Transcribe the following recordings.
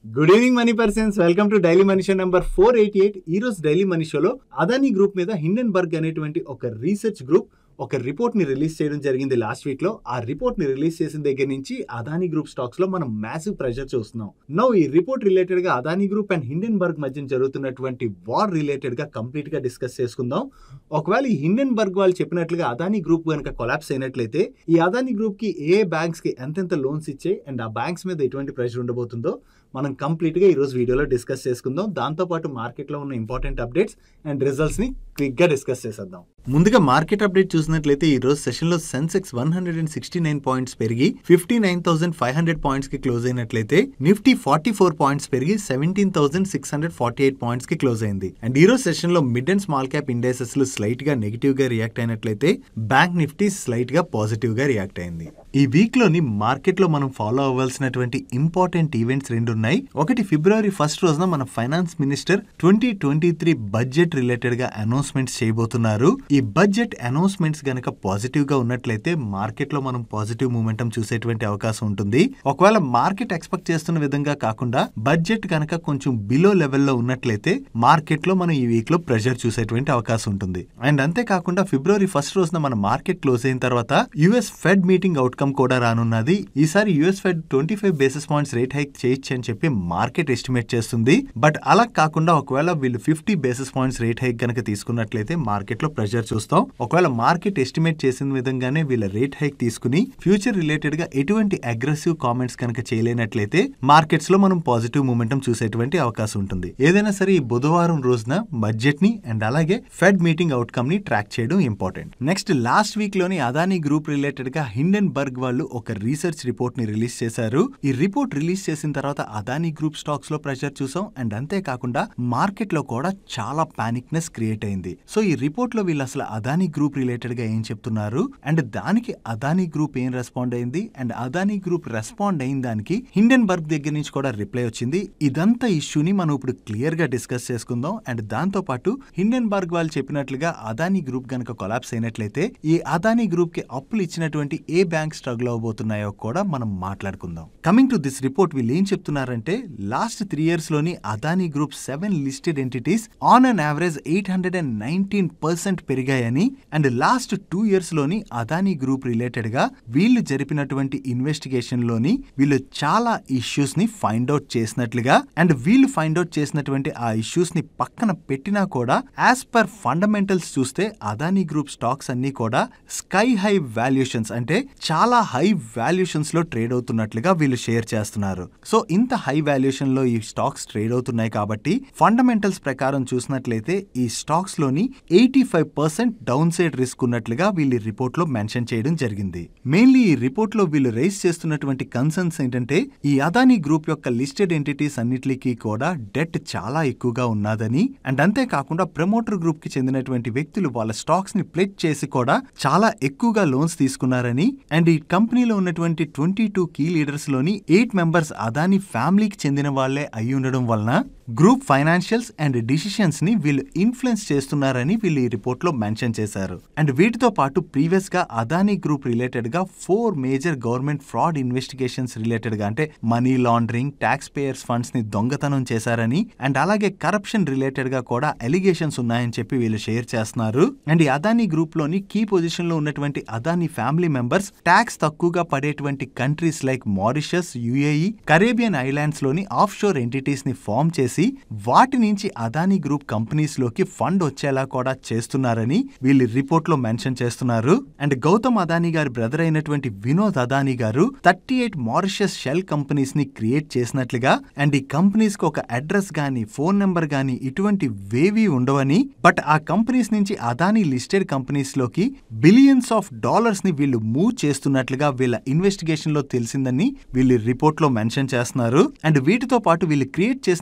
good evening money persons welcome to daily money show number four eighty eight ఈ రోజు daily money షోలో Adani group మీద Hindenburg అనేటువంటి ఒక రీసెర్చ్ గ్రూప్ ఒక రిపోర్ట్ ని రిలీజ్ చేయడం జరిగింది లాస్ట్ వీక్ లో ఆ రిపోర్ట్ ని రిలీజ్ చేసిన దగ్గర నుంచి అదానీ గ్రూప్ స్టాక్స్ లో మనం మ్యాసివ్ ప్రెషర్ చూస్తున్నాం నో ఈ రిపోర్ట్ రిలేటెడ్ గా అదానీ గ్రూప్ అండ్ హిండెన్బర్గ్ మధ్య జరుగుతున్నటువంటి వార్ రిలేటెడ్ గా కంప్లీట్ గా డిస్కస్ చేసుకుందాం ఒకవేళ ఈ హిండెన్బర్గ్ వాళ్ళు చెప్పినట్లుగా అదానీ గ్రూప్ కనుక కొలాప్స్ అయినట్లయితే ఈ అదానీ గ్రూప్ కి ఏ బ్యాంక్స్ కి ఎంతెంత లోన్స్ ఇచ్చాయి అండ్ ఆ బ్యాంక్స్ మీద ఎటువంటి ప్రెషర్ ఉండబోతుందో మనం కంప్లీట్ గా ఈ రోజు వీడియోలో డిస్కస్ చేసుకుందాం దాంతో పాటు మార్కెట్ లో ఉన్న ఇంపార్టెంట్ అప్డేట్స్ అండ్ రిజల్ట్స్ ని క్విక్ గా డిస్కస్ చేసేద్దాం ముందుగా మార్కెట్ అప్డేట్ చూసినట్లయితే ఈ రోజు సెషన్ లో Sensex one hundred and sixty nine points పెరిగి fifty nine thousand five hundred points కి క్లోజ్ అయినట్లయితే నిఫ్టీ ఫార్టీ ఫోర్ పాయింట్స్ పెరిగి seventeen thousand six hundred forty eight points కి క్లోజ్ అయింది అండ్ ఈ రోజు సెషన్ లో mid and small cap indexes లో స్లైట్ గా నెగిటివ్ గా రియాక్ట్ అయినట్లయితే బ్యాంక్ నిఫ్టీ స్లైట్ గా పాజిటివ్ గా రియాక్ట్ అయింది ఈ వీక్ లోని మార్కెట్ లో మనం ఫాలో అవ్వాల్సినటువంటి ఇంపార్టెంట్ ఈవెంట్స్ రెండు ఉన్నాయి ఒకటి ఫిబ్రవరి ఫస్ట్ రోజున మన finance minister twenty twenty three budget related గా అనౌన్స్మెంట్స్ చేయబోతున్నారు ఈ బడ్జెట్ అనౌన్స్మెంట్స్ గనక పాజిటివ్ గా ఉన్నట్లయితే మార్కెట్ లో మనం పాజిటివ్ మూమెంటం చూసేటువంటి అవకాశం ఉంటుంది ఒకవేళ మార్కెట్ ఎక్స్పెక్ట్ చేస్తున్న విధంగా కాకుండా బడ్జెట్ కనుక కొంచెం బిలో లెవెల్లో ఉన్నట్లయితే మార్కెట్ లో మనం ఈ వీక్ లో ప్రెషర్ చూసేటువంటి అవకాశం ఉంటుంది అండ్ అంతేకాకుండా ఫిబ్రవరి ఫస్ట్ రోజున మన మార్కెట్ క్లోజ్ అయిన తర్వాత యుఎస్ ఫెడ్ మీటింగ్ అవుట్కమ్ కూడా రానున్నది ఈసారి US Fed twenty five basis points rate hike చేయొచ్చు అని చెప్పి మార్కెట్ ఎస్టిమేట్ చేస్తుంది బట్ అలా కాకుండా ఒకవేళ వీళ్ళు fifty basis points rate hike కనుక తీసుకున్నట్లయితే మార్కెట్ లో ప్రెషర్ చూస్తాం ఒకవేళ మార్కెట్ ఎస్టిమేట్ చేసిన విధంగానే వీళ్ళ రేట్ హైక్ తీసుకుని ఫ్యూచర్ రిలేటెడ్ గా ఎటువంటి అగ్రెసివ్ కామెంట్స్ కనుక చేయలేనట్లయితే మార్కెట్స్ లో మనం పాజిటివ్ మూమెంటం చూసేటువంటి అవకాశం ఉంటుంది ఏదైనా సరే ఈ బుధవారం రోజున బడ్జెట్ ని అండ్ అలాగే ఫెడ్ మీటింగ్ అవుట్కమ్ ని ట్రాక్ చేయడం ఇంపార్టెంట్ నెక్స్ట్ లాస్ట్ వీక్ లోని అదానీ గ్రూప్ రిలేటెడ్ గా హిండెన్ బర్గ్ వాళ్ళు ఒక రీసెర్చ్ రిపోర్ట్ ని రిలీజ్ చేశారు ఈ రిపోర్ట్ రిలీజ్ చేసిన తర్వాత అదానీ గ్రూప్ స్టాక్స్ లో ప్రెషర్ చూసాం అండ్ అంతేకాకుండా మార్కెట్ లో కూడా చాలా పానిక్ నెస్ క్రియేట్ అయింది సో ఈ రిపోర్ట్ లో వీళ్ళు అసలు అదానీ గ్రూప్ రిలేటెడ్ గా ఏం చెప్తున్నారు అండ్ దానికి అదానీ గ్రూప్ ఏం రెస్పాండ్ అయింది అండ్ అదానీ గ్రూప్ రెస్పాండ్ అయిన దానికి హిండెన్ బర్గ్ దగ్గర నుంచి కూడా రిప్లై వచ్చింది ఇదంతా ఇష్యూని మనం ఇప్పుడు క్లియర్ గా డిస్కస్ చేసుకుందాం అండ్ దాంతో పాటు హిండెన్ బర్గ్ వాళ్ళు చెప్పినట్లుగా అదానీ గ్రూప్ గనక కొలాప్స్ అయినట్లయితే ఈ అదానీ గ్రూప్ కి అప్పులు ఇచ్చినటువంటి ఏ బ్యాంక్ స్ట్రగుల్ అవబోతున్నాయో కూడా మనం మాట్లాడుకుందాం కమింగ్ టు దిస్ రిపోర్ట్ వీళ్ళు ఏం చెప్తున్నారంటే లాస్ట్ త్రీ ఇయర్స్ లోని Adani group seven listed entities on an average eight hundred and nineteen percent పెరిగాయని అండ్ లాస్ట్ టూ ఇయర్స్ లోని అదానీ గ్రూప్ రిలేటెడ్ గా వీళ్ళు జరిపినటువంటి ఇన్వెస్టిగేషన్ లోని వీళ్ళు చాలా ఇష్యూస్ ని ఫైండ్ అవుట్ చేసినట్లుగా అండ్ వీళ్ళు ఫైండ్ అవుట్ చేసినటువంటి ఆ ఇష్యూస్ ని పక్కన పెట్టినా కూడా యాజ్ పర్ ఫండమెంటల్స్ చూస్తే అదానీ గ్రూప్ స్టాక్స్ అన్ని కూడా స్కై హై వాల్యుయేషన్స్ అంటే చాలా హై వాల్యుయేషన్స్ లో ట్రేడ్ అవుతున్నట్లుగా వీళ్ళు షేర్ చేస్తున్నారు సో ఇంత హై వాల్యుయేషన్ లో ఈ స్టాక్స్ ట్రేడ్ అవుతున్నాయి కాబట్టి ఫండమెంటల్స్ ప్రకారం చూసినట్లయితే ఈ స్టాక్స్ లోని eighty five percent downside risk ఉన్నట్లుగా వీళ్ళు రిపోర్ట్ లో మెన్షన్ చేయడం జరిగింది మెయిన్లీ ఈ రిపోర్ట్ లో వీళ్ళు రైజ్ చేస్తున్నటువంటి కన్సర్న్స్ ఏంటంటే ఈ అదానీ గ్రూప్ యొక్క లిస్టెడ్ ఎంటిటీస్ అన్నిటికీ కూడా డెట్ చాలా ఎక్కువగా ఉన్నదని అండ్ అంతేకాకుండా ప్రమోటర్ గ్రూప్ కి చెందినటువంటి వ్యక్తులు వాళ్ళ స్టాక్స్ ని ప్లెట్ చేసి కూడా చాలా ఎక్కువగా లోన్స్ తీసుకున్నారని అండ్ ఈ కంపెనీలో ఉన్నటువంటి ట్వంటీ టూ కీ లీడర్స్ లోని ఎయిట్ మెంబర్స్ అదానీ ఫ్యామిలీకి చెందిన వాళ్లే అయి ఉండడం వలన గ్రూప్ ఫైనాన్షియల్స్ అండ్ డిసిషన్స్ ని వీళ్ళు ఇన్ఫ్లుయెన్స్ చేస్తున్నారని వీళ్ళు ఈ రిపోర్ట్ లో మెన్షన్ చేశారు అండ్ వీటితో పాటు ప్రీవియస్ గా అదానీ గ్రూప్ రిలేటెడ్ గా four major government fraud investigations related గా అంటే money laundering taxpayers funds ని దొంగతనం చేశారని అండ్ అలాగే కరప్షన్ రిలేటెడ్ గా కూడా ఎలిగేషన్స్ ఉన్నాయని చెప్పి వీళ్ళు షేర్ చేస్తున్నారు అండ్ ఈ అదానీ గ్రూప్ లోని కీ పొజిషన్ లో ఉన్నటువంటి అదానీ ఫ్యామిలీ మెంబర్స్ ట్యాక్స్ తక్కువగా పడేటువంటి countries like Mauritius UAE Caribbean islands లోని ఆఫ్ షోర్ ఎంటిటీస్ ని ఫామ్ చేసి వాటి నుంచి అదానీ గ్రూప్ కంపెనీస్ లోకి ఫండ్ వచ్చేలా కూడా చేస్తున్నారని వీళ్ళు రిపోర్ట్ లో మెన్షన్ చేస్తున్నారు అండ్ గౌతమ్ అదానీ గారి బ్రదర్ అయినటువంటి వినోద్ అదానీ గారు thirty eight Mauritius shell companies ని క్రియేట్ చేసినట్లుగా అండ్ ఈ కంపెనీస్ కి ఒక అడ్రస్ గాని ఫోన్ నెంబర్ గాని ఇటువంటి వేవి ఉండవని బట్ ఆ కంపెనీస్ నుంచి అదానీ లిస్టెడ్ కంపెనీస్ లోకి బిలియన్స్ ఆఫ్ డాలర్స్ ని వీళ్ళు మూవ్ చేస్తున్నట్లుగా వీళ్ళ ఇన్వెస్టిగేషన్ లో తెలిసిందని వీళ్ళు రిపోర్ట్ లో మెన్షన్ చేస్తున్నారు అండ్ వీటితో పాటు వీళ్ళు క్రియేట్ చేసినటువంటి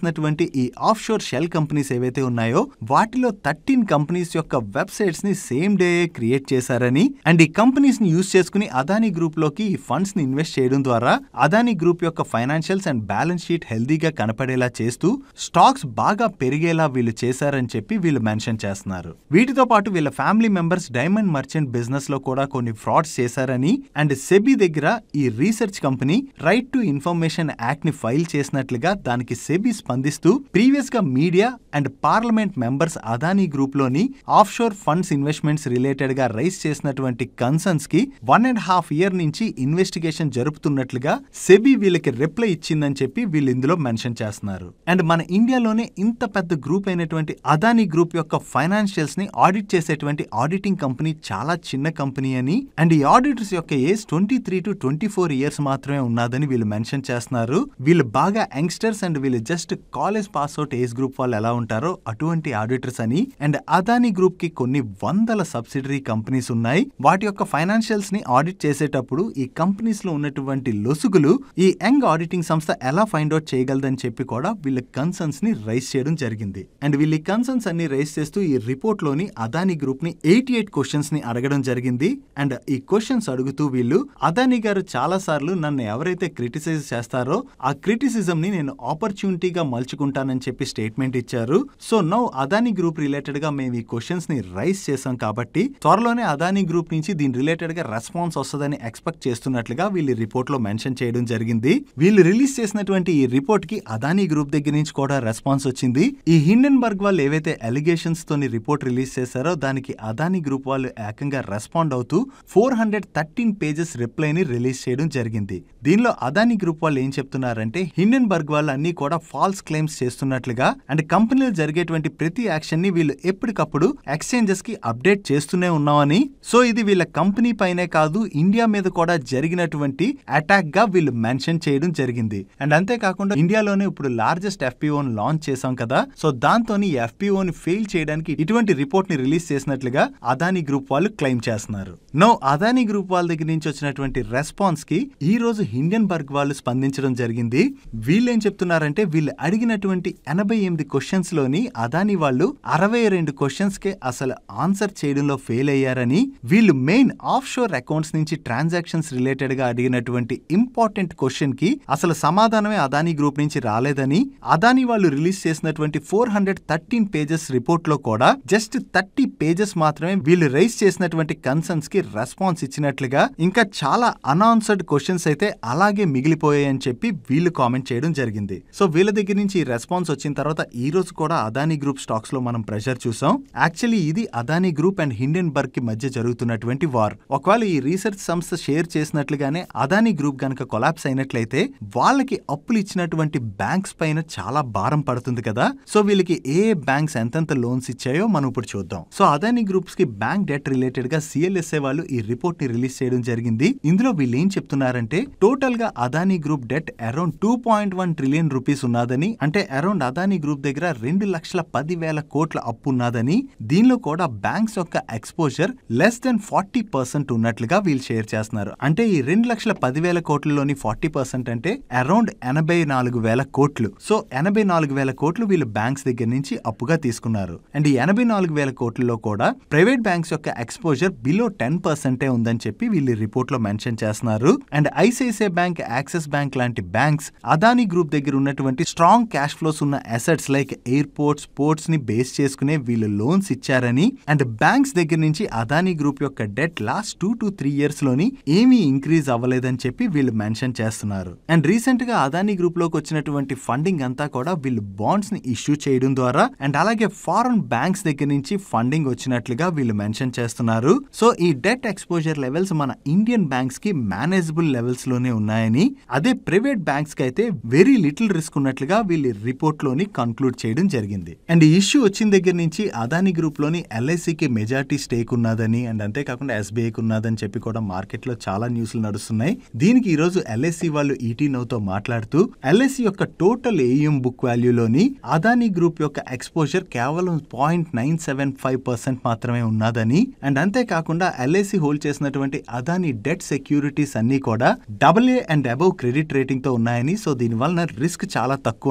ఉన్నటువంటి ఈ ఆఫ్ షోర్ షెల్ కంపెనీస్ ఏవైతే ఉన్నాయో వాటిలో థర్టీన్ కంపెనీస్ యొక్క వెబ్సైట్స్ ని సేమ్ డే క్రియేట్ చేశారని అండ్ ఈ కంపెనీస్ ని యూజ్ చేసుకుని అదానీ గ్రూప్ లోకి ఈ ఫండ్స్ ని ఇన్వెస్ట్ చేయడం ద్వారా అదానీ గ్రూప్ యొక్క ఫైనాన్షియల్స్ అండ్ బ్యాలెన్స్ షీట్ హెల్దీగా కనపడేలా చేస్తూ స్టాక్స్ బాగా పెరిగేలా వీళ్ళు చేశారని చెప్పి వీళ్ళు మెన్షన్ చేస్తున్నారు వీటితో పాటు వీళ్ళ family members diamond merchant business లో కూడా కొన్ని ఫ్రాడ్స్ చేశారని అండ్ సెబీ దగ్గర ఈ research company right to information act ని ఫైల్ చేసినట్లుగా దానికి సెబీ స్పందిస్తూ ప్రీవియస్ గా media and parliament members Adani group లోని offshore funds investments related గా రైస్ చేసినటువంటి కన్సర్న్స్ కి వన్ అండ్ హాఫ్ ఇయర్ నుంచి ఇన్వెస్టిగేషన్ జరుపుతున్నట్లుగా సెబీ వీళ్ళకి రిప్లై ఇచ్చిందని చెప్పి వీళ్ళు ఇందులో మెన్షన్ చేస్తున్నారు అండ్ మన ఇండియాలోనే ఇంత పెద్ద గ్రూప్ అయినటువంటి అదానీ గ్రూప్ యొక్క ఫైనాన్షియల్స్ ని ఆడిట్ చేసేటువంటి ఆడిటింగ్ కంపెనీ చాలా చిన్న కంపెనీ అని అండ్ ఈ ఆడిటర్స్ యొక్క age twenty three to twenty four years మాత్రమే ఉన్నదని వీళ్ళు మెన్షన్ చేస్తున్నారు వీళ్ళు బాగా యంగ్స్టర్స్ అండ్ వీళ్ళు just college pass out age group వాళ్ళు ఎలా ఉంటారో అటువంటి ఆడిటర్స్ అని అండ్ అదానీ గ్రూప్ కి కొన్ని వందల సబ్సిడరీ కంపెనీస్ ఉన్నాయి వాటి యొక్క ఫైనాన్షియల్స్ ని ఆడిట్ చేసేటప్పుడు ఈ కంపెనీస్ లో ఉన్నటువంటి లొసుగులు ఈ యంగ్ ఆడిటింగ్ సంస్థ ఎలా ఫైండ్ అవుట్ చేయగలదని చెప్పి కూడా వీళ్ళ కన్సర్న్స్ ని రైస్ చేయడం జరిగింది అండ్ వీళ్ళ కన్సర్న్స్ అన్ని రైస్ చేస్తూ ఈ రిపోర్ట్ లోని అదానీ గ్రూప్ ని ఎయిటీ ఎయిట్ క్వశ్చన్స్ ని అడగడం జరిగింది అండ్ ఈ క్వశ్చన్స్ అడుగుతూ వీళ్ళు అదానీ గారు చాలా సార్లు నన్ను ఎవరైతే క్రిటిసైజ్ చేస్తారో ఆ క్రిటిసిజం ని నేను ఆపర్చునిటీగా మలుచుకుంటానని చెప్పి స్టేట్మెంట్ ఇచ్చారు so now Adani group related గా మేము ఈ క్వశ్చన్స్ ని రైస్ చేసాం కాబట్టి త్వరలోనే అదానీ గ్రూప్ నుంచి దీని రిలేటెడ్ గా రెస్పాన్స్ వస్తుందని ఎక్స్పెక్ట్ చేస్తున్నట్లుగా వీళ్ళు రిపోర్ట్ లో మెన్షన్ చేయడం జరిగింది వీళ్ళు రిలీజ్ చేసినటువంటి ఈ రిపోర్ట్ కి అదానీ గ్రూప్ దగ్గర నుంచి కూడా రెస్పాన్స్ వచ్చింది ఈ హిండెన్బర్గ్ వాళ్ళు ఏవైతే అలిగేషన్స్ తోని రిపోర్ట్ రిలీజ్ చేశారో దానికి అదానీ గ్రూప్ వాళ్ళు ఏకంగా రెస్పాండ్ అవుతూ four hundred thirteen pages reply ని రిలీజ్ చేయడం జరిగింది దీనిలో అదానీ గ్రూప్ వాళ్ళు ఏం చెప్తున్నారంటే హిండెన్బర్గ్ వాళ్ళు అన్ని కూడా ఫాల్స్ క్లెయిమ్స్ చేస్తున్నట్లుగా అండ్ కంపెనీలో జరిగేటువంటి ప్రతి యాక్షన్ ని వీళ్ళు ఎప్పటికప్పుడు ఎక్స్చేంజెస్ కి అప్డేట్ చేస్తూనే ఉన్నామని సో ఇది వీళ్ళ కంపెనీ పైనే కాదు ఇండియా మీద కూడా జరిగినటువంటి అటాక్ గా వీళ్ళు మెన్షన్ చేయడం జరిగింది అండ్ అంతేకాకుండా ఇండియాలోనే ఇప్పుడు లార్జెస్ట్ ఎఫ్పిఓని లాంచ్ చేశాం కదా సో దాంతో ఈ ఎఫ్పిఓని ఫెయిల్ చేయడానికి ఇటువంటి రిపోర్ట్ ని రిలీజ్ చేసినట్లుగా అదానీ గ్రూప్ వాళ్ళు క్లెయిమ్ చేస్తున్నారు నో అదానీ గ్రూప్ వాళ్ళ దగ్గర నుంచి వచ్చినటువంటి రెస్పాన్స్ కి ఈ రోజు హిండెన్బర్గ్ వాళ్ళు స్పందించడం జరిగింది వీళ్ళేం చెప్తున్నారంటే వీళ్ళు అడిగినటువంటి ఎనభై ఎనిమిది క్వశ్చన్స్ లోని అదాని వాళ్ళు అరవై రెండు క్వశ్చన్స్ కే అసలు ఆన్సర్ చేయడంలో ఫెయిల్ అయ్యారని వీళ్ళు మెయిన్ ఆఫ్ షోర్ అకౌంట్స్ నుంచి ట్రాన్సాక్షన్స్ రిలేటెడ్ గా అడిగినటువంటి ఇంపార్టెంట్ క్వశ్చన్ కి అసలు సమాధానమే అదానీ గ్రూప్ నుంచి రాలేదని అదానీ వాళ్ళు రిలీజ్ చేసినటువంటి four hundred thirteen pages report లో కూడా జస్ట్ థర్టీ పేజెస్ మాత్రమే వీళ్ళు రైస్ చేసినటువంటి కన్సర్న్స్ కి రెస్పాన్స్ ఇచ్చినట్లుగా ఇంకా చాలా అనాన్సర్డ్ క్వశ్చన్స్ అయితే అలాగే మిగిలిపోయాయని చెప్పి వీళ్ళు కామెంట్ చేయడం జరిగింది సో వీళ్ళ దగ్గర నుంచి ఈ రెస్పాన్స్ వచ్చిన తర్వాత ఈ రోజు కూడా అదానీ గ్రూప్ స్టాక్స్ లో మనం ప్రెషర్ చూసాం యాక్చువల్లీ ఇది అదానీ గ్రూప్ అండ్ హిండెన్బర్గ్ కి మధ్య జరుగుతున్నటువంటి వార్ ఒకవేళ ఈ రీసెర్చ్ సంస్థ షేర్ చేసినట్లుగానే అదానీ గ్రూప్ గనక కొలాప్స్ అయినట్లయితే వాళ్ళకి అప్పులు ఇచ్చినటువంటి బ్యాంక్స్ పైన చాలా భారం పడుతుంది కదా సో వీళ్ళకి ఏ ఏ బ్యాంక్స్ ఎంతెంత లోన్స్ ఇచ్చాయో మనం ఇప్పుడు చూద్దాం సో అదానీ గ్రూప్స్ కి బ్యాంక్ డెట్ రిలేటెడ్ గా సిఎల్ఎస్ఏ వాళ్ళు ఈ రిపోర్ట్ ని రిలీజ్ చేయడం జరిగింది ఇందులో వీళ్ళు ఏం చెప్తున్నారంటే టోటల్ గా Adani group debt around two point one trillion rupees ఉన్నదని అంటే అరౌండ్ అదానీ గ్రూప్ దగ్గర రెండు లక్షల పది వేల కోట్ల అప్పు ఉన్నదని దీనిలో కూడా బ్యాంక్స్ యొక్క exposure less than forty percent ఉన్నట్లుగా వీళ్ళు షేర్ చేస్తున్నారు అంటే ఈ రెండు లక్షల పదివేల కోట్లలోని ఫార్టీ పర్సెంట్ అంటే అరౌండ్ ఎనభై నాలుగు వేల కోట్లు సో ఎనభై నాలుగు వేల కోట్లు వీళ్ళు బ్యాంక్స్ దగ్గర నుంచి అప్పుగా తీసుకున్నారు అండ్ ఈ ఎనభై నాలుగు వేల కోట్లలో కూడా ప్రైవేట్ బ్యాంక్స్ యొక్క ఎక్స్పోజర్ బిలో టెన్ పర్సెంటే ఉందని చెప్పి వీళ్ళు రిపోర్ట్ లో మెన్షన్ చేస్తున్నారు and ICICI bank Axis bank లాంటి బ్యాంక్స్ అదానీ గ్రూప్ దగ్గర ఉన్నటువంటి స్ట్రాంగ్ క్యాష్ ఫ్లోస్ ఉన్న అసెట్స్ లైక్ ఎయిర్పోర్ట్స్ పోర్ట్స్ ని బేస్ చేసుకునే వీళ్ళు లోన్స్ ఇచ్చారని అండ్ బ్యాంక్స్ దగ్గర నుంచి అదానీ గ్రూప్ యొక్క debt last two to three years లోని ఏమీ ఇంక్రీజ్ అవ్వలేదని చెప్పి వీళ్ళు మెన్షన్ చేస్తున్నారు అండ్ రీసెంట్ గా అదానీ గ్రూప్ లోకి వచ్చినటువంటి ఫండింగ్ అంతా కూడా వీళ్ళు బాండ్స్ ని ఇష్యూ చేయడం ద్వారా అండ్ అలాగే ఫారెన్ బ్యాంక్స్ దగ్గర నుంచి ఫండింగ్ వచ్చినట్లుగా వీళ్ళు మెన్షన్ చేస్తున్నారు సో ఈ డెట్ ఎక్స్పోజర్ లెవెల్స్ మన ఇండియన్ బ్యాంక్స్ కి మేనేజబుల్ లెవెల్స్ లోనే ఉన్నాయని అదే ప్రైవేట్ బ్యాంక్స్ కి అయితే వెరీ లిటిల్ రిస్క్ ఉన్నట్లుగా వీళ్ళు రిపోర్ట్ లోని కన్క్లూడ్ చేయడం జరిగింది అండ్ ఈ ఇష్యూ వచ్చిన దగ్గర నుంచి అదానీ గ్రూప్ లోని ఎల్ఐసికి మెజార్టీ స్టేక్ ఉన్నదని అండ్ అంతేకాకుండా ఎస్బీఐకి ఉన్నదని చెప్పి కూడా మార్కెట్ లో చాలా న్యూస్లు నడుస్తున్నాయి దీనికి ఈ రోజు ఎల్ఐసి వాళ్ళు ఈటీ నౌతో మాట్లాడుతూ ఎల్ఐసి యొక్క టోటల్ ఏఎం బుక్ వాల్యూలోని అదానీ గ్రూప్ యొక్క ఎక్స్పోజర్ కేవలం point nine seven five percent మాత్రమే ఉన్నదని అండ్ అంతేకాకుండా ఎల్ఐసి హోల్డ్ చేసినటువంటి అదానీ డెట్ సెక్యూరిటీస్ అన్ని కూడా double A and above credit rating తో ఉన్నాయని సో దీని వలన రిస్క్ చాలా తక్కువ అని చెప్పి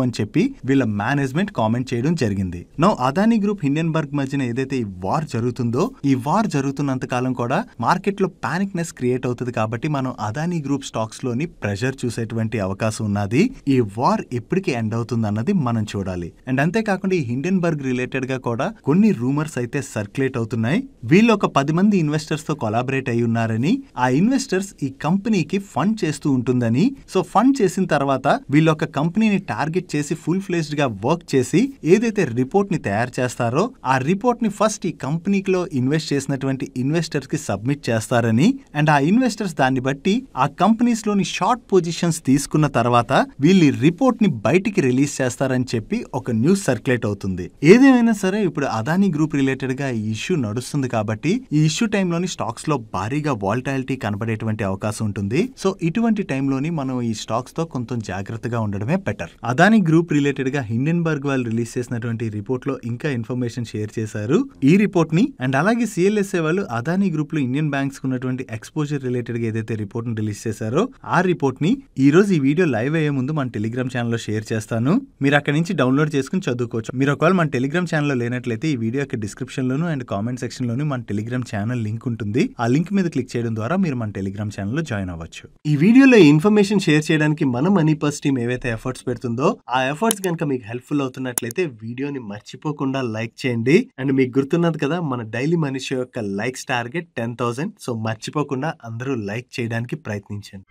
చెప్పి వీళ్ళ మేనేజ్మెంట్ కామెంట్ చేయడం జరిగింది నో అదానీ గ్రూప్ హిండెన్బర్గ్ మధ్యన ఏదైతే ఈ వార్ జరుగుతుందో ఈ వార్ జరుగుతున్నంత కాలం కూడా మార్కెట్ లో పానిక్ నెస్ క్రియేట్ అవుతుంది కాబట్టి మనం అదానీ గ్రూప్ స్టాక్స్ లోని ప్రెషర్ చూసేటువంటి అవకాశం ఉన్నది ఈ వార్ ఎప్పటికి ఎండ్ అవుతుంది అన్నది మనం చూడాలి అండ్ అంతేకాకుండా ఈ హిండెన్బర్గ్ రిలేటెడ్ గా కూడా కొన్ని రూమర్స్ అయితే సర్క్యులేట్ అవుతున్నాయి వీళ్ళు ఒక పది మంది ఇన్వెస్టర్స్ తో కొలాబరేట్ అయి ఉన్నారని ఆ ఇన్వెస్టర్స్ ఈ కంపెనీకి ఫండ్ చేస్తూ ఉంటుందని సో ఫండ్ చేసిన తర్వాత వీళ్ళు ఒక కంపెనీని టార్గెట్ చేసి ఫుల్ ఫ్లేజ్డ్ గా వర్క్ చేసి ఏదైతే రిపోర్ట్ ని తయారు చేస్తారో ఆ రిపోర్ట్ ని ఫస్ట్ ఈ కంపెనీలో ఇన్వెస్ట్ చేసినటువంటి ఇన్వెస్టర్స్ కి సబ్మిట్ చేస్తారని అండ్ ఆ ఇన్వెస్టర్స్ దాన్ని బట్టి ఆ కంపెనీస్ లోని షార్ట్ పొజిషన్స్ తీసుకున్న తర్వాత వీళ్ళు ఈ రిపోర్ట్ ని బయటికి రిలీజ్ చేస్తారని చెప్పి ఒక న్యూస్ సర్క్యులేట్ అవుతుంది ఏదేమైనా సరే ఇప్పుడు అదానీ గ్రూప్ రిలేటెడ్ గా ఈ ఇష్యూ నడుస్తుంది కాబట్టి ఈ ఇష్యూ టైంలోని స్టాక్స్ లో భారీగా వాల్టాలిటీ కనబడేటువంటి అవకాశం ఉంటుంది సో ఇటువంటి టైంలోని మనం ఈ స్టాక్స్ తో కొంచెం జాగ్రత్తగా ఉండడమే బెటర్ అదానీ గ్రూప్ రిలేటెడ్ గా హిండెన్బర్గ్ వాళ్ళు రిలీజ్ చేసినటువంటి రిపోర్ట్ లో ఇంకా ఇన్ఫర్మేషన్ షేర్ చేశారు ఈ రిపోర్ట్ ని అండ్ అలాగే సిఎల్ఎస్ఏ వాళ్ళు అదానీ గ్రూప్ లో ఇండియన్ బ్యాంక్స్ ఉన్నటువంటి ఎక్స్పోజర్ రిలేటెడ్ గా ఏదైతే రిపోర్ట్ ని రిలీజ్ చేశారో ఆ రిపోర్ట్ ని ఈ రోజు ఈ వీడియో లైవ్ అయ్యే ముందు మన టెలిగ్రామ్ ఛానల్ లో షేర్ చేస్తాను మీరు అక్కడ నుంచి డౌన్లోడ్ చేసుకుని చదువుకోవచ్చు మీరు ఒకవేళ మన టెలిగ్రామ్ ఛానల్లో లేనట్లయితే ఈ వీడియో యొక్క డిస్క్రిప్షన్ లోను అండ్ కామెంట్ సెక్షన్ లోను మన టెలిగ్రామ్ ఛానల్ లింక్ ఉంటుంది ఆ లింక్ మీద క్లిక్ చేయడం ద్వారా మీరు మన టెలిగ్రామ్ ఛానల్ లో జాయిన్ అవ్వచ్చు ఈ వీడియోలో ఇన్ఫర్మేషన్ షేర్ చేయడానికి మన మనీ పర్స్ టీమ్ ఏవైతే ఎఫర్ట్స్ పెడుతుందో ఆ ఎఫర్ట్స్ కనుక మీకు హెల్ప్ఫుల్ అవుతున్నట్లయితే వీడియోని మర్చిపోకుండా లైక్ చేయండి అండ్ మీకు గుర్తున్నది కదా మన డైలీ మనీ షో యొక్క likes target ten thousand so మర్చిపోకుండా అందరూ లైక్ చేయడానికి ప్రయత్నించండి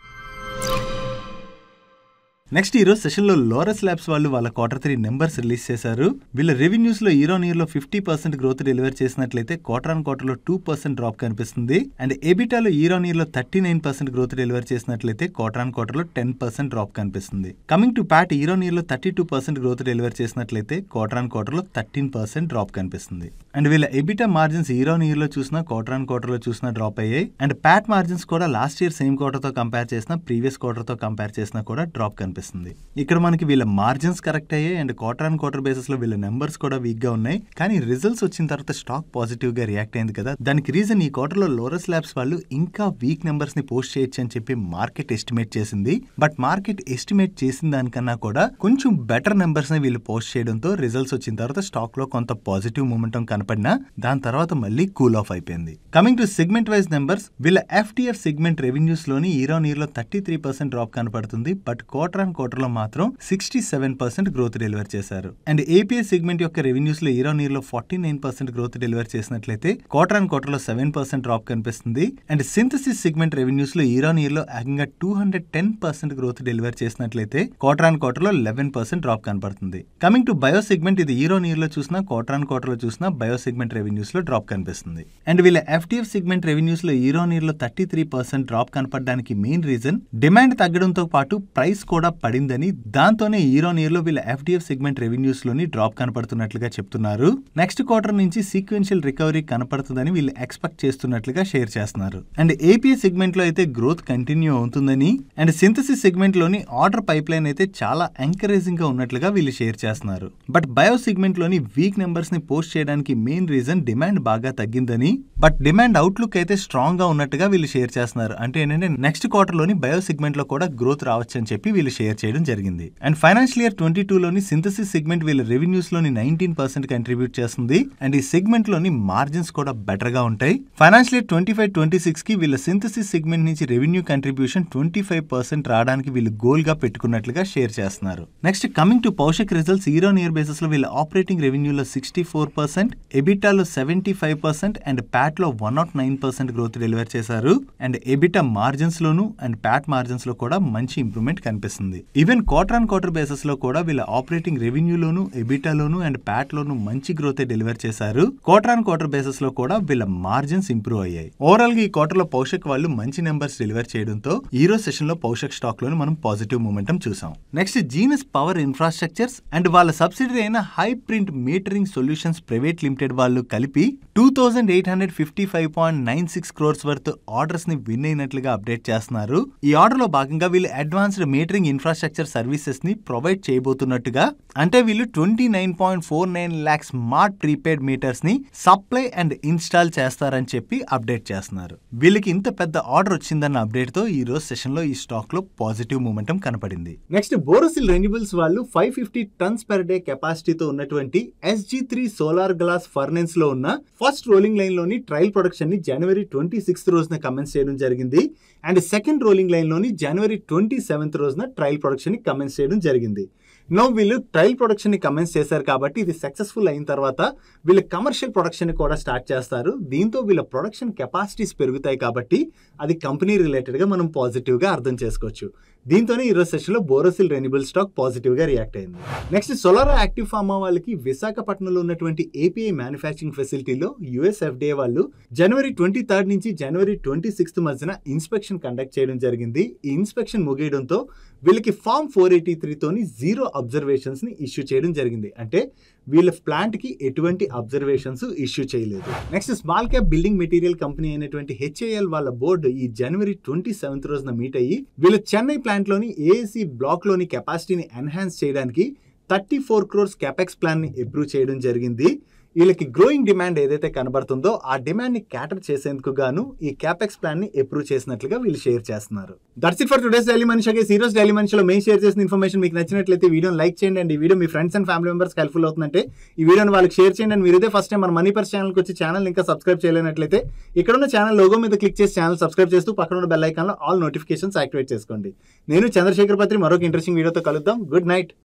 నెక్స్ట్ ఈ రోజు సెషన్ లో లోరస్ ల్యాబ్స్ వాళ్ళు వాళ్ళ క్వార్టర్ త్రీ నెంబర్స్ రిలీజ్ చేశారు వీళ్ళ రెవెన్యూస్ లో ఈరో ఇయర్ లో ఫిఫ్టీ పర్సెంట్ గ్రోత్ డెలివర్ చేసినట్లయితే క్వార్టర్ ఆన్ క్వార్టర్ లో టూ పర్సెంట్ డ్రాప్ కనిపిస్తుంది అండ్ ఎబిటాలో ఈరో ఇయర్ లో thirty nine percent growth deliver చేసినట్లయితే క్వార్టర్ ఆన్ క్వార్టర్ లో టెన్ పర్సెంట్ డ్రాప్ కనిపిస్తుంది coming to PAT year on year లో thirty two percent growth deliver చేసినట్లయితే క్వార్టర్ ఆన్ క్వార్టర్ లో థర్టీన్ పర్సెంట్ డ్రాప్ కనిపిస్తుంది అండ్ వీళ్ళ ఎబిటా మార్జిన్స్ ఈరో ఇయర్ లో చూసినా క్వార్టర్ ఆన్ క్వార్టర్ లో చూసినా డ్రాప్ అయ్యాయి అండ్ ప్యాట్ మార్జిన్స్ కూడా లాస్ట్ ఇయర్ సేమ్ క్వార్టర్ తో కంపేర్ చేసిన ప్రీవియస్ క్వార్టర్ తో కంపేర్ చేసినా కూడా డ్రాప్ కనిపిస్తుంది ఇక్కడ మనకి వీళ్ళ మార్జిన్స్ కరెక్ట్ అయ్యాయి and quarter on quarter basis లో వీళ్ళ నెంబర్స్ కూడా వీక్ గా ఉన్నాయి కానీ రిజల్ట్స్ వచ్చిన తర్వాత స్టాక్ పాజిటివ్ గా రియాక్ట్ అయింది కదా దానికి రీజన్ ఈ క్వార్టర్ లో లోరస్ ల్యాబ్స్ వాళ్ళు ఇంకా వీక్ నెంబర్స్ ని పోస్ట్ చేయొచ్చు అని చెప్పి మార్కెట్ ఎస్టిమేట్ చేసింది బట్ మార్కెట్ ఎస్టిమేట్ చేసిన దానికన్నా కూడా కొంచెం బెటర్ నెంబర్స్ ని వీళ్ళు పోస్ట్ చేయడంతో రిజల్ట్స్ వచ్చిన తర్వాత స్టాక్ లో కొంత పాజిటివ్ మూమెంటం కనపడినా దాని తర్వాత మళ్ళీ కూల్ ఆఫ్ అయిపోయింది coming to segment wise numbers వీళ్ళ ఎఫ్టిఎఫ్ సెగ్మెంట్ రెవెన్యూస్ లోని ఈరో ఇయర్ లో థర్టీ త్రీ పర్సెంట్ డ్రాప్ కనపడుతుంది బట్ క్వార్టర్ ఆన్ క్వార్టర్ లో మాత్రం sixty seven percent growth deliver చేశారు అండ్ ఏపీఎస్ సెగ్మెంట్ యొక్క రెవెన్యూస్ లో ఈరో ఇయర్ లో forty nine percent growth deliver చేసినట్లయితే క్వార్టర్ ఆన్ క్వార్టర్ లో సెవెన్ పర్సెంట్ డ్రాప్ కనిపిస్తుంది అండ్ సింథసిస్ సెగ్మెంట్ రెవెన్యూస్ లో ఈరో ఇయర్ లో ఏకంగా two hundred ten percent growth deliver చేసినట్లయితే క్వార్టర్ ఆన్ క్వార్టర్ లో లెవెన్ పర్సెంట్ డ్రాప్ కనపడుతుంది కమింగ్ టు బయో సెగ్మెంట్ ఇది ఈరో ఇయర్ లో చూసినా క్వార్టర్ ఆన్ క్వార్టర్ లో చూసినా బయో సెగ్మెంట్ రెవెన్యూస్ లో డ్రాప్ కనిపిస్తుంది అండ్ వీళ్ళ ఎఫ్టిఎఫ్ సెగ్మెంట్ రెవెన్యూస్ లో ఈరో ఇయర్ లో థర్టీ త్రీ పర్సెంట్ డ్రాప్ కనపడడానికి మెయిన్ రీజన్ డిమాండ్ తగ్గడంతో పాటు ప్రైస్ కూడా పడిందని దాంతోనే ఈరో ఇయర్ లో వీళ్ళ ఎఫ్డిఎఫ్ సెగ్మెంట్ రెవెన్యూస్ లోని డ్రాప్ కనపడుతున్నట్లుగా చెప్తున్నారు నెక్స్ట్ క్వార్టర్ నుంచి సీక్వెన్షియల్ రికవరీ కనపడుతుందని వీళ్ళు ఎక్స్పెక్ట్ చేస్తున్నట్లుగా షేర్ చేస్తున్నారు అండ్ ఏపీఎస్ సెగ్మెంట్ లో అయితే గ్రోత్ కంటిన్యూ అవుతుందని అండ్ సింథసిస్ సెగ్మెంట్ లోని ఆర్డర్ పైప్ లైన్ అయితే చాలా ఎంకరేజింగ్ గా ఉన్నట్లుగా వీళ్ళు షేర్ చేస్తున్నారు బట్ బయో సెగ్మెంట్ లోని వీక్ నెంబర్స్ ని పోస్ట్ చేయడానికి మెయిన్ రీజన్ డిమాండ్ బాగా తగ్గిందని బట్ డిమాండ్ అవుట్లుక్ అయితే స్ట్రాంగ్ గా ఉన్నట్టుగా వీళ్ళు షేర్ చేస్తున్నారు అంటే ఏంటంటే నెక్స్ట్ క్వార్టర్ లోని బయో సెగ్మెంట్ లో కూడా గ్రోత్ రావచ్చు అని చెప్పి వీళ్ళు షేర్ చేయడం జరిగింది and financial year twenty two లోని సింథసిస్ సెగ్మెంట్ వీళ్ళ రెవెన్యూస్ లోని నైన్టీన్ పర్సెంట్ కంట్రిబ్యూట్ చేస్తుంది అండ్ ఈ సెగ్మెంట్ లోని మార్జిన్స్ కూడా బెటర్ గా ఉంటాయి financial year twenty five twenty six కి వీళ్ళ సింథసిస్ సెగ్మెంట్ నుంచి revenue contribution twenty five percent రావడానికి వీళ్ళు గోల్ గా పెట్టుకున్నట్లుగా షేర్ చేస్తున్నారు next coming to Paushak results year on year basis లో వీళ్ళ ఆపరేటింగ్ రెవెన్యూలో సిక్స్టీ ఫోర్ పర్సెంట్ ఎబిటాలో seventy five percent and PAT లో one nought nine percent growth deliver చేశారు అండ్ ఎబిటా మార్జిన్స్ లోను అండ్ ప్యాట్ మార్జిన్స్ లో కూడా మంచి ఇంప్రూవ్మెంట్ కనిపిస్తుంది even quarter on quarter basis లో కూడా వీళ్ళ ఆపరేటింగ్ రెవెన్యూలోను ఎబిటాలోను అండ్ ప్యాట్ లోను మంచి గ్రోత్ డెలివర్ చేశారు క్వార్టర్ ఆన్ క్వార్టర్ బేసిస్ లో కూడా వీళ్ళ మార్జిన్స్ ఇంప్రూవ్ అయ్యాయి ఓవరాల్ గా ఈ క్వార్టర్ లో పౌషక్ వాళ్ళు మంచి నెంబర్స్ డెలివర్ చేయడంతో ఈ రోజు సెషన్ లో పౌషక్ స్టాక్ లోని మనం పాజిటివ్ మూమెంటం చూసాం next Genus power infrastructures and వాళ్ళ సబ్సిడరీ అయిన hi print metering solutions private limited వాళ్ళు కలిపి two thousand eight hundred fifty five point nine six crores worth orders ని విన్ అయినట్లుగా అప్డేట్ చేస్తున్నారు ఈ ఆర్డర్ లో భాగంగా వీళ్ళు అడ్వాన్స్డ్ మీటరింగ్ ఇన్ఫ్రాస్ట్రక్చర్ సర్వీసెస్ ని ప్రొవైడ్ చేయబోతున్నట్టుగా అంటే వీళ్ళు twenty nine point four nine lakh smart prepaid meters ని సప్లై అండ్ ఇన్స్టాల్ చేస్తారని చెప్పి అప్డేట్ చేస్తున్నారు వీళ్ళకి ఇంత పెద్ద ఆర్డర్ వచ్చిందన్న అప్డేట్ తో ఈ రోజు సెషన్ లో ఈ స్టాక్ లో పాజిటివ్ మూమెంటం కనపడింది నెక్స్ట్ బోరోసిల్ రెన్యూబుల్స్ వాళ్ళు five fifty tons per day కెపాసిటీతో ఉన్నటువంటి SG three solar glass furnace లో ఉన్న ఫస్ట్ రోలింగ్ లైన్ లోని ట్రయల్ ప్రొడక్షన్ ని జనవరి ట్వంటీ సిక్స్త్ రోజున కమెన్స్ చేయడం జరిగింది అండ్ సెకండ్ రోలింగ్ లైన్ లోని జనవరి ట్వంటీ సెవెంత్ రోజున ట్రయల్ ప్రొడక్షన్ ని కమెన్స్ చేయడం జరిగింది నో వీళ్ళు ట్రయల్ ప్రొడక్షన్ ని కమెన్స్ చేశారు కాబట్టి ఇది సక్సెస్ఫుల్ అయిన తర్వాత వీళ్ళు కమర్షియల్ ప్రొడక్షన్ ని కూడా స్టార్ట్ చేస్తారు దీంతో వీళ్ళ ప్రొడక్షన్ కెపాసిటీస్ పెరుగుతాయి కాబట్టి అది కంపెనీ రిలేటెడ్ గా మనం పాజిటివ్ గా అర్థం చేసుకోవచ్చు దీంతోనే ఈరోజు సెషన్ లో బోరోసిల్ రెన్యూబుల్ స్టాక్ పాజిటివ్ గా రియాక్ట్ అయింది నెక్స్ట్ సోలారా యాక్టివ్ ఫార్మా వాళ్ళకి విశాఖపట్నంలో ఉన్నటువంటి ఏపీఐ మ్యానుఫ్యాక్చరింగ్ ఫెసిలిటీలో యుఎస్ ఎఫ్డిఏ వాళ్ళు జనవరి ట్వంటీ థర్డ్ నుంచి జనవరి ట్వంటీ సిక్స్త్ మధ్యన ఇన్స్పెక్షన్ కండక్ట్ చేయడం జరిగింది ఈ ఇన్స్పెక్షన్ ముగియడంతో వీళ్ళకి ఫామ్ ఫోర్ ఎయిటీ త్రీతోని జీరో అబ్జర్వేషన్స్ ని ఇష్యూ చేయడం జరిగింది అంటే వీళ్ళ ప్లాంట్ కి ఎటువంటి అబ్జర్వేషన్స్ ఇష్యూ చేయలేదు next small cap building material company అయినటువంటి హెచ్ఏఎల్ వాళ్ళ బోర్డు ఈ జనవరి ట్వంటీ సెవెంత్ రోజున మీట్ అయ్యి వీళ్ళు చెన్నై ప్లాంట్ లోని ఏఏసీ బ్లాక్ లోని కెపాసిటీని ఎన్హాన్స్ చేయడానికి thirty four crores capex plan ని అప్రూవ్ చేయడం జరిగింది వీళ్ళకి గ్రోయింగ్ డిమాండ్ ఏదైతే కనబడుతుందో ఆ డిమాండ్ ని క్యాటర్ చేసేందుకు గాను ఈ క్యాపెక్స్ ప్లాన్ ని అప్రూవ్ చేసినట్లుగా వీళ్ళు షేర్ చేస్తున్నారు that's it for today's daily మనిషి సీరియస్ డైలీ మనిషిలో మేము షేర్ చేసిన ఇన్ఫర్మేషన్ మీకు నచ్చినట్లయితే వీడియోని లైక్ చేయండి అండ్ ఈ వీడియో మీ friends and family members helpful అవుతుందంటే ఈ వీడియోని వాళ్ళకి షేర్ చేయండి అండ్ మీరు ఇదే ఫస్ట్ టైం మన మనీ పర్స్ ఛానల్కి వచ్చి ఛానల్ ఇంకా సబ్స్క్రైబ్ చేయలేనట్లయితే ఇక్కడ ఉన్న ఛానల్ లోగో మీద క్లిక్ చేసి ఛానల్ సబ్స్క్రైబ్ చేస్తూ పక్కన ఉన్న బెల్ ఐకాన్లో ఆల్ నోటిఫికేషన్స్ యాక్టివేట్ చేసుకోండి నేను చంద్రశేఖర్ పత్రి మరొక ఇంట్రెస్టింగ్ వీడియోతో కలుద్దాం గుడ్ నైట్